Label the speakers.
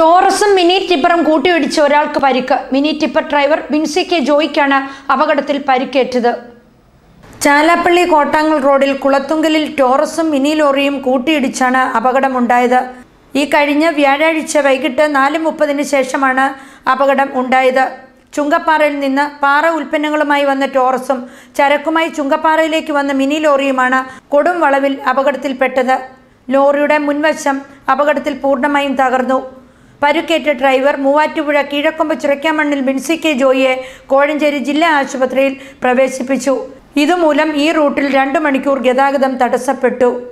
Speaker 1: ടോറസും mini ടിപ്പറും കൂട്ടിയിടിച്ച് ഒരാൾക്ക് പരിക്ക് mini tipper driver Binsi K ജോയിക്കാണ് അപകടത്തിൽ പരിക്കേറ്റത് ചാലാപ്പള്ളി കോട്ടാങ്ങൽ റോഡിൽ കുളത്തുങ്കലിൽ ടോറസും മിനി ലോറിയും കൂട്ടിയിടിച്ചാണ് അപകടമുണ്ടായത് ഈ കഴിഞ്ഞ വ്യാഴാഴ്ച വൈകിട്ട് നാല് മുപ്പതിന് ശേഷമാണ് അപകടം ഉണ്ടായത് ചുങ്കപ്പാറയിൽ നിന്ന് പാറ ഉൽപ്പന്നങ്ങളുമായി വന്ന ടോറസും ചരക്കുമായി ചുങ്കപ്പാറയിലേക്ക് വന്ന മിനി ലോറിയുമാണ് കൊടും വളവിൽ അപകടത്തിൽപ്പെട്ടത് ലോറിയുടെ മുൻവശം അപകടത്തിൽ പൂർണ്ണമായും തകർന്നു പരുക്കേറ്റ ഡ്രൈവർ മൂവാറ്റുപുഴ കീഴക്കൊമ്പ് ചുരക്കാമണ്ണിൽ ബിൻസി കെ ജോയിയെ കോഴഞ്ചേരി ജില്ലാ ആശുപത്രിയിൽ പ്രവേശിപ്പിച്ചു ഇതുമൂലം ഈ റൂട്ടിൽ രണ്ടു മണിക്കൂർ ഗതാഗതം തടസ്സപ്പെട്ടു